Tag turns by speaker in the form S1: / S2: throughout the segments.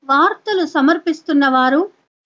S1: వార్తలు సమర్పిస్తున్న వారు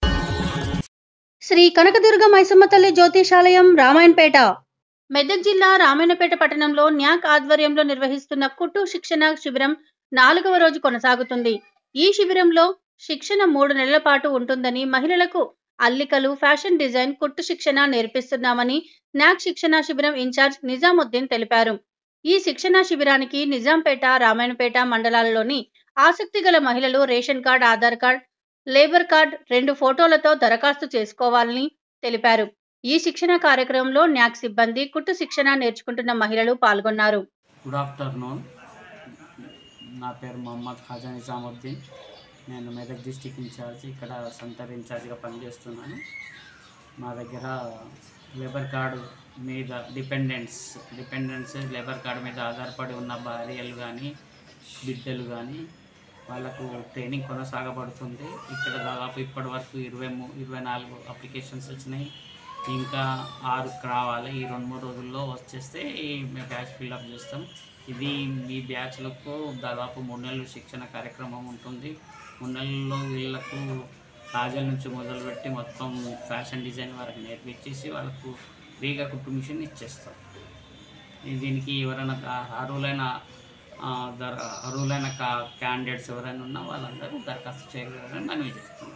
S1: శ్రీ కనకదుర్గ మైసమ్మ తల్లి జ్యోతిషాలయం రామాయణపేట మెదక్ జిల్లా రామాయణపేట పట్టణంలో న్యాక్ ఆధ్వర్యంలో నిర్వహిస్తున్న కుట్టు శిక్షణ శిబిరం నాలుగవ రోజు కొనసాగుతుంది ఈ శిబిరంలో శిక్షణ మూడు నెలల పాటు ఉంటుందని మహిళలకు అల్లికలు ఫ్యాషన్ డిజైన్ కుట్టు శిక్షణ నేర్పిస్తున్నామని న్యాక్ శిక్షణ శిబిరం ఇన్ఛార్జ్ నిజాముద్దీన్ తెలిపారు ఈ శిక్షణ శిబిరానికి నిజాంపేట రామాయణపేట మండలాలలోని ఆసక్తి గల మహిళలు ration card Aadhaar card labour card రెండు ఫోటోలతో దరఖాస్తు చేసుకోవాలని తెలిపారు ఈ శిక్షణ కార్యక్రమంలో న్యాక్ సిబ్బంది కుట్టు శిక్షణ నేర్చుకుంటున్న మహిళలు పాల్గొన్నారు
S2: గుడ్ ఆఫ్టర్నూన్ నా పేరు మొహమ్మద్ ఖాజా నిజాముద్దీన్ నేను మెదక్ డిస్టిక్ ఇన్ఛార్జ్ ఇక్కడ సెంటర్ ఇన్ఛార్జ్గా పనిచేస్తున్నాను మా దగ్గర లేబర్ కార్డు మీద డిపెండెంట్స్ డిపెండెంట్స్ లేబర్ కార్డు మీద ఆధారపడి ఉన్న భార్యలు కానీ బిడ్డలు కానీ వాళ్ళకు ట్రైనింగ్ కొనసాగబడుతుంది ఇక్కడ దాదాపు ఇప్పటి వరకు ఇరవై మూ ఇరవై నాలుగు అప్లికేషన్స్ వచ్చినాయి ఇంకా ఆరు రావాలి ఈ రెండు మూడు రోజుల్లో వచ్చేస్తే ఈ మేము బ్యాచ్ ఫిల్అప్ చేస్తాం ఇది మీ బ్యాచ్లకు దాదాపు మూడు నెలలు శిక్షణ కార్యక్రమం ఉంటుంది మూడు నెలల్లో వీళ్ళకు కాజల్ నుంచి మొదలుపెట్టి మొత్తం ఫ్యాషన్ డిజైన్ వరకు నేర్పించేసి వాళ్ళకు ఫ్రీగా కుట్టు మిషన్ ఇచ్చేస్తాం ఈ దీనికి ఎవరైనా కా- అర్హులైన ఆ, దర అర్హులైన కా క్యాండిడేట్స్ ఎవరైనా ఉన్నా వాళ్ళందరూ దరఖాస్తు చేయగలరని మనవి చేస్తున్నాం